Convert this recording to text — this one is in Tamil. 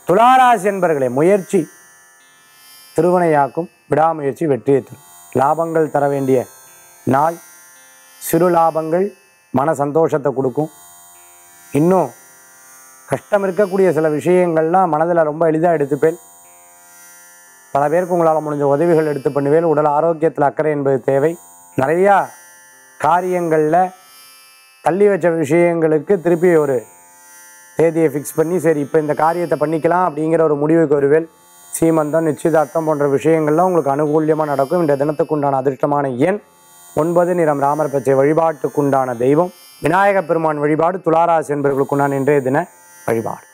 துளாராசி என்பர்களே முயற்சி திருவினையாக்கும் விடாமுயற்சி வெற்றியை தரும் லாபங்கள் தர வேண்டிய நாள் சிறு லாபங்கள் மன சந்தோஷத்தை கொடுக்கும் இன்னும் கஷ்டம் இருக்கக்கூடிய சில விஷயங்கள்லாம் மனதில் ரொம்ப எளிதாக எடுத்துப்பேன் பல பேருக்கு உங்களால் முடிஞ்ச உதவிகள் எடுத்து பண்ணுவேன் உடல் ஆரோக்கியத்தில் அக்கறை என்பது தேவை நிறையா காரியங்களில் தள்ளி வச்ச விஷயங்களுக்கு திருப்பி ஒரு தேதியை ஃபிக்ஸ் பண்ணி சரி இப்போ இந்த காரியத்தை பண்ணிக்கலாம் அப்படிங்கிற ஒரு முடிவுக்கு வருவேன் சீமந்தம் நிச்சயதார்த்தம் போன்ற விஷயங்கள்லாம் உங்களுக்கு அனுகூல்யமாக நடக்கும் இந்த தினத்துக்குண்டான அதிர்ஷ்டமான எண் ஒன்பது நிறம் ராமர் பச்சை வழிபாட்டுக்குண்டான தெய்வம் விநாயகப் பெருமான் வழிபாடு துளாராசி என்பவர்களுக்குண்டான இன்றைய தின வழிபாடு